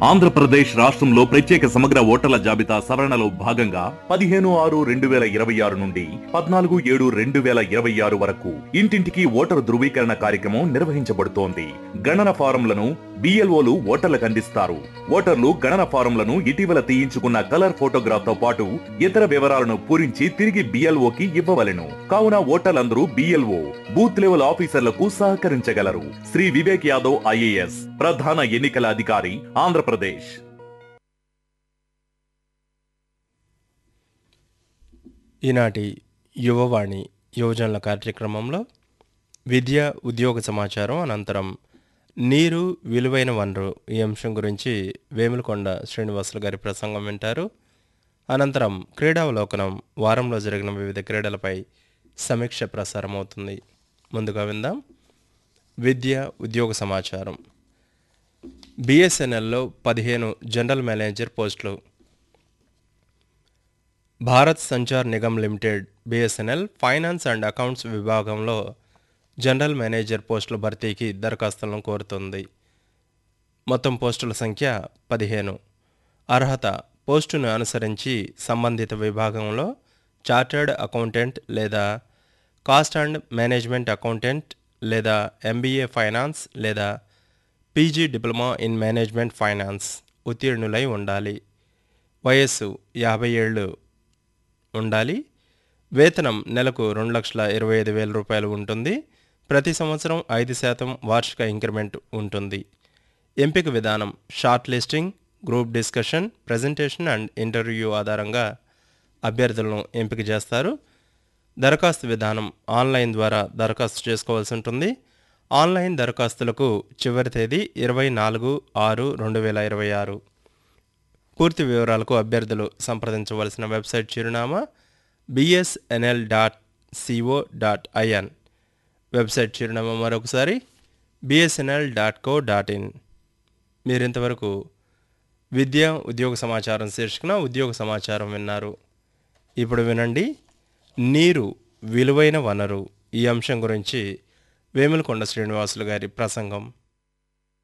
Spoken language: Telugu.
ఆంధ్రప్రదేశ్ రాష్ట్రంలో ప్రత్యేక సమగ్ర ఓటర్ల జాబితా సవరణలో భాగంగా పదిహేను ఆరు రెండు వేల ఇరవై ఆరు నుండి పద్నాలుగు ఏడు రెండు వేల ఇరవై ఆరు వరకు ఇంటింటికి ఓటరు ధృవీకరణ కార్యక్రమం నిర్వహించబడుతోంది గణన ఫారంలను బిఎల్ఓలు ఓటర్లకు అందిస్తారు ఓటర్లు గణన ఫారంలను ఇటీవల తీయించుకున్న కలర్ ఫోటోగ్రాఫ్ తో పాటు ఇతర వివరాలను పూరించి తిరిగి బిఎల్ఓకి ఇవ్వవలెను కావున ఓటర్లందరూ బిఎల్ఓ బూత్ లెవెల్ ఆఫీసర్లకు సహకరించగలరు శ్రీ వివేక్ యాదవ్ ఐఏఎస్ ప్రధాన ఎన్నికల అధికారి ఆంధ్రప్రదేశ్ ఈనాటి యువవాణి యువజనుల కార్యక్రమంలో విద్య ఉద్యోగ సమాచారం అనంతరం నీరు విలువైన వనరు ఈ అంశం గురించి వేములకొండ శ్రీనివాసులు గారి ప్రసంగం వింటారు అనంతరం క్రీడావలోకనం వారంలో జరిగిన వివిధ క్రీడలపై సమీక్ష ప్రసారం అవుతుంది ముందుగా విందాం విద్య ఉద్యోగ సమాచారం బిఎస్ఎన్ఎల్లో పదిహేను జనరల్ మేనేజర్ పోస్టులు Bharat Sanchar Nigam limited BSNL finance and accounts విభాగంలో జనరల్ మేనేజర్ పోస్టుల భర్తీకి దరఖాస్తులను కోరుతుంది మొత్తం పోస్టుల సంఖ్య పదిహేను అర్హత పోస్టును అనుసరించి సంబంధిత విభాగంలో చార్టర్డ్ అకౌంటెంట్ లేదా కాస్ట్ అండ్ మేనేజ్మెంట్ అకౌంటెంట్ లేదా ఎంబీఏ ఫైనాన్స్ లేదా PG diploma in management finance ఉత్తీర్ణులై ఉండాలి వయస్సు యాభై ఏళ్ళు ఉండాలి వేతనం నెలకు రెండు లక్షల ఇరవై ఐదు వేల రూపాయలు ఉంటుంది ప్రతి సంవత్సరం ఐదు శాతం వార్షిక ఇంక్రిమెంట్ ఉంటుంది ఎంపిక విధానం short listing group discussion presentation and interview ఆధారంగా అభ్యర్థులను ఎంపిక చేస్తారు దరఖాస్తు విధానం ఆన్లైన్ ద్వారా దరఖాస్తు చేసుకోవాల్సి ఉంటుంది ఆన్లైన్ దరఖాస్తులకు చివరి తేదీ ఇరవై నాలుగు ఆరు రెండు వేల ఇరవై ఆరు పూర్తి వివరాలకు అభ్యర్థులు సంప్రదించవలసిన వెబ్సైట్ చిరునామా BSNL dot CO dot IN website చిరునామా మరొకసారి BSNL dot co dot in మీరు ఇంతవరకు విద్య ఉద్యోగ సమాచారం శీర్షికన ఉద్యోగ సమాచారం విన్నారు ఇప్పుడు వినండి నీరు విలువైన వనరు ఈ అంశం గురించి వేములకొండ శ్రీనివాసులు గారి ప్రసంగం